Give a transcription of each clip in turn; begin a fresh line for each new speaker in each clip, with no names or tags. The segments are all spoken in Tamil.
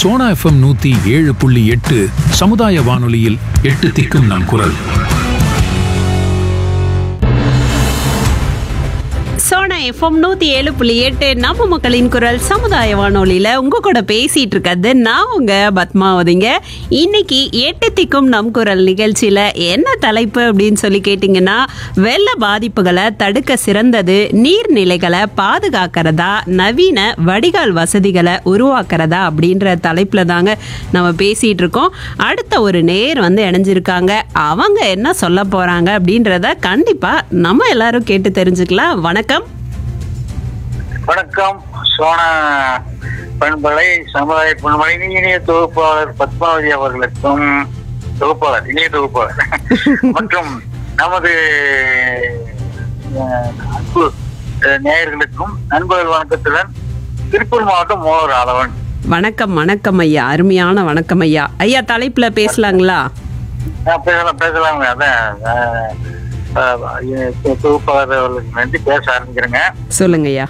சோனா எஃப்எம் நூத்தி ஏழு புள்ளி எட்டு சமுதாய வானொலியில் எட்டு திக்கும் நம் குரல்
சோனா எஃப்எம் நூத்தி ஏழு புள்ளி எட்டு நம்ம மக்களின் குரல் சமுதாய வானொலியில உங்க கூட பேசிட்டு இருக்கிறது நான் உங்க பத்மாவதிங்க இன்னைக்கு எட்டு திக்கும் நம் குரல் நிகழ்ச்சியில என்ன தலைப்பு அப்படின்னு சொல்லி கேட்டிங்கன்னா வெள்ள பாதிப்புகளை தடுக்க சிறந்தது நீர்நிலைகளை பாதுகாக்கிறதா நவீன வடிகால் வசதிகளை உருவாக்குறதா அப்படின்ற தலைப்புல தாங்க நம்ம பேசிட்டு இருக்கோம் அடுத்த ஒரு நேர் வந்து இணைஞ்சிருக்காங்க அவங்க என்ன சொல்ல போறாங்க அப்படின்றத கண்டிப்பா நம்ம எல்லாரும் கேட்டு தெரிஞ்சுக்கலாம் வணக்கம்
வணக்கம் சோனா பண்பலை சமுதாய பண்பலை இணைய தொகுப்பாளர் பத்மாவதி அவர்களுக்கும் தொகுப்பாளர் இணைய தொகுப்பாளர் மற்றும் நமது அஹ், அன்பு அஹ், நேயர்களுக்கும் நண்பர்கள் வணக்கத்துடன் திருப்பூர் மாவட்டம் மோகர் ஆதவன்
வணக்கம் வணக்கம் ஐயா அருமையான வணக்கம் ஐயா ஐயா தலைப்புல பேசலாங்களா
அஹ், பேசலாம் பேசலாங்க அதான் அஹ், அஹ், இ- தொகுப்பாளர் அவர்களுக்கு நன்றி பேச ஆரம்பிக்கிறேங்க
சொல்லுங்க ஐயா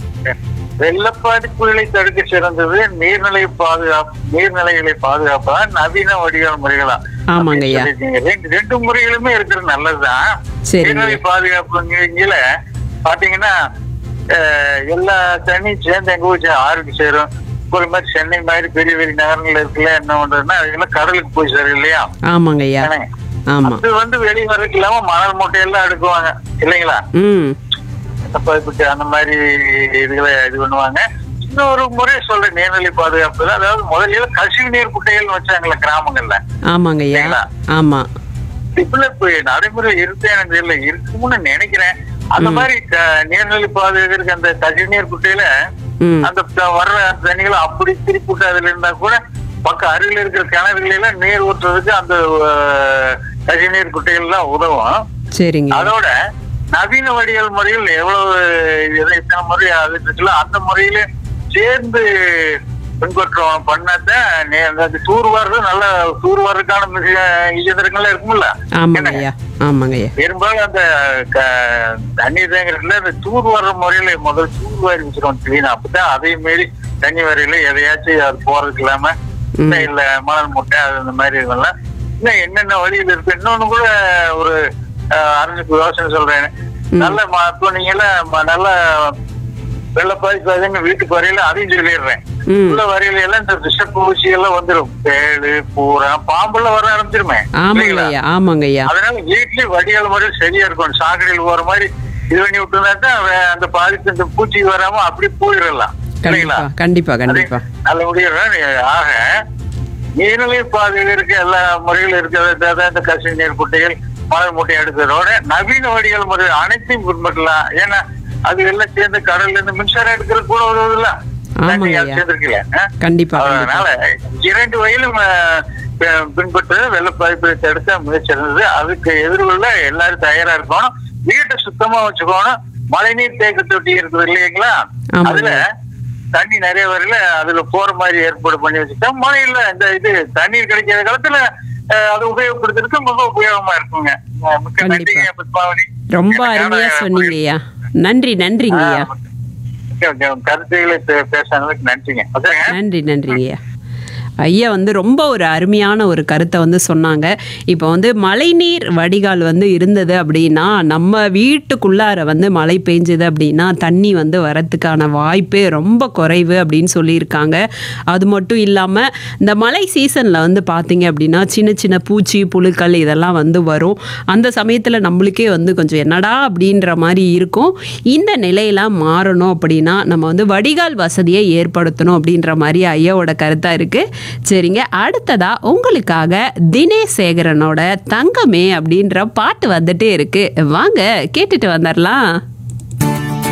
வெள்ளப்பாதிப்புகளை தடுக்க சிறந்தது நீர்நிலை பாதுகாப்பு நீர்நிலைகளை பாதுகாப்பதான் நவீன வடிகால் முறைகளா
ஆமாங்க ஐயா.
சொல்லிருக்கீங்க. ரெண்டு ரெண்டு முறைகளுமே இருக்கிறது நல்லதுதான்
சரிங்க.
நீர்நிலை பாதுகாப்புங்கிற பாத்தீங்கன்னா அஹ், எல்லா தண்ணியும் சேர்ந்து எங்க ஊர் சே- ஆறுக்கு சேரும் ஒரு மாதிரி சென்னை மாதிரி பெரிய பெரிய நகரங்கள் இருக்குல்ல என்ன பண்றதுன்னா அதெல்லாம் கடலுக்கு போய் சேரும் இல்லையா
ஆமாங்க ஐயா
தானே?
ஆமா
அது வந்து வெளி வரக்கு இல்லாம மணல் மூட்டையெல்லாம் அடுக்குவாங்க இல்லைங்களா
ம்
தப்பாய்ப்பிட்டு அந்த மாதிரி இதுகளை இது பண்ணுவாங்க இன்னொரு முறை சொல்ற நீர்நிலை பாதுகாப்பு தான். அதாவது முதல்ல கசிவு நீர் குட்டைகள் வச்சாங்கல்ல கிராமங்கள்ல
ஆமாங்க ஐயா
சரிங்களா?
ஆமா
இப்ப இப்ப நடைமுறை இருக்கு எனக்கு தெரியல இருக்கும்னு நினைக்கிறேன் அந்த மாதிரி க- நீர்நிலை பாதுகாக்கிறதுக்கு அந்த கசிவு நீர் குட்டையில
ம்
அந்த த- வர்ற தண்ணிகளை அப்படி திருப்பி விட்டு அதுல இருந்தா கூட பக்கம் அருகில் இருக்கிற கிணறுகள் எல்லாம் நீர் ஊற்றுறதுக்கு அந்த அஹ், கசிவு நீர் குட்டைகள் தான் உதவும்
சரிங்க
அதோட நவீன வடிகள் முறையில் எவ்வளவு எதை- எத்தனை முறை அது இருக்குல்ல அந்த முறையில சேர்ந்து பின்பற்றுவோம் பண்ணாதான் நே- அந்த தூர்வாரு நல்ல தூர்வாருக்கான மிக இயந்திரங்கள்லாம் இருக்கும்ல
ஆமாங்க ஐயா ஆமாங்க ஐயா
பெரும்பாலும் அந்த க- தண்ணீர் தேங்குறதுல அந்த தூர் வர்ற முறையில முதல் தூர் வாரி வச்சிருவோம் கிளீன் அப்பதான் அதே மாரி தண்ணி வரையில எதையாச்சும் அது போறதுக்கு இல்லாம இல்ல இல்ல மணல் முட்டை அது அந்த மாதிரி இதெல்லாம் இன்னும் என்னென்ன வழியில் இருக்கு இன்னொன்னு கூட ஒரு அஹ், அறிஞருக்கு யோசனை சொல்றேன் நல்ல ம- இப்போ நீங்க எல்லாம் ம- நல்ல வெள்ள பாதிப்பு வீட்டுக்கு வரையில அதையும் சொல்லிடுறேன்
ம்
உள்ள வரையில எல்லாம் இந்த விஷப்பூச்சி எல்லாம் வந்துடும் தேளு பூரா பாம்பெல்லாம் வர ஆரம்பிச்சிருமே
ஆமாங்க
இல்லைங்களா?
ஐயா ஆமாங்க ஐயா
அதனால வீட்லயே வடிகால் முறை சரியா இருக்கும் சாக்கடையில் போற மாதிரி இது பண்ணி விட்டுனா அந்த பாதிப்பு இந்த பூச்சி வராம அப்படி போயிடலாம் இல்லைங்களா
கண்டிப்பா கண்டிப்பா கண்டிப்பா
நல்லபடியா ஆக நீர்நிலை பாதையில் இருக்க எல்லா முறைகளும் இருக்கிறது அதாவது இந்த கசிவு நீர் குட்டைகள் மணல் மூட்டை எடுக்கிறதோட நவீன வடிகால் முறை அனைத்தையும் பின்பற்றலாம் ஏன்னா அது எல்லாம் சேர்ந்து கடல்ல இருந்து மின்சாரம் எடுக்கிறது கூட உதவுதுல்ல
ஆமாங்க
தண்ணி அது
ஐயா.
சேர்ந்திருக்குல்ல ஆ?
கண்டிப்பா கண்டிப்பா
அதனால இரண்டு வயலும் பின்பற்ற வெள்ள பாதிப்பை தடுக்க முயற்சி இருந்தது அதுக்கு எதிர்கொள்ள எல்லாரும் தயாரா இருக்கணும் வீட்டை சுத்தமா வச்சுக்கணும் மழைநீர் தேக்க தொட்டி இருக்குது இல்லைங்களா
ஆமாங்க.
அதுல தண்ணி நிறைய வரல அதுல போற மாதிரி ஏற்பாடு பண்ணி வச்சுட்டா மழையில இந்த இது தண்ணீர் கிடைக்காத காலத்துல அஹ், அது உபயோகப்படுத்துறதுக்கு ரொம்ப உபயோகமா இருக்குங்க அஹ், மிக்க
கண்டிப்பா.
நன்றிங்க பத்மாவதி
ரொம்ப
எனக்கான
அருமையா சொன்னீங்க ஐயா நன்றி நன்றிங்க ஐயா
ஆஹ், கருத்துக்களை பே- பேசுனதுக்கு நன்றிங்க ஓகேங்க
நன்றி நன்றிங்க ஐயா ஐயா வந்து ரொம்ப ஒரு அருமையான ஒரு கருத்தை வந்து சொன்னாங்க இப்போ வந்து மழைநீர் வடிகால் வந்து இருந்தது அப்படின்னா நம்ம வீட்டுக்குள்ளார வந்து மழை பெஞ்சது அப்படின்னா தண்ணி வந்து வரத்துக்கான வாய்ப்பே ரொம்ப குறைவு அப்படின்னு சொல்லியிருக்காங்க அது மட்டும் இல்லாமல் இந்த மழை சீசனில் வந்து பார்த்தீங்க அப்படின்னா சின்ன சின்ன பூச்சி புழுக்கள் இதெல்லாம் வந்து வரும் அந்த சமயத்தில் நம்மளுக்கே வந்து கொஞ்சம் என்னடா அப்படின்ற மாதிரி இருக்கும் இந்த நிலையெல்லாம் மாறணும் அப்படின்னா நம்ம வந்து வடிகால் வசதியை ஏற்படுத்தணும் அப்படின்ற மாதிரி ஐயாவோட கருத்தாக இருக்குது சரிங்க அடுத்ததா உங்களுக்காக தினேஷ் சேகரனோட தங்கமே அப்படின்ற பாட்டு வந்துட்டே இருக்கு வாங்க கேட்டுட்டு வந்துடலாம்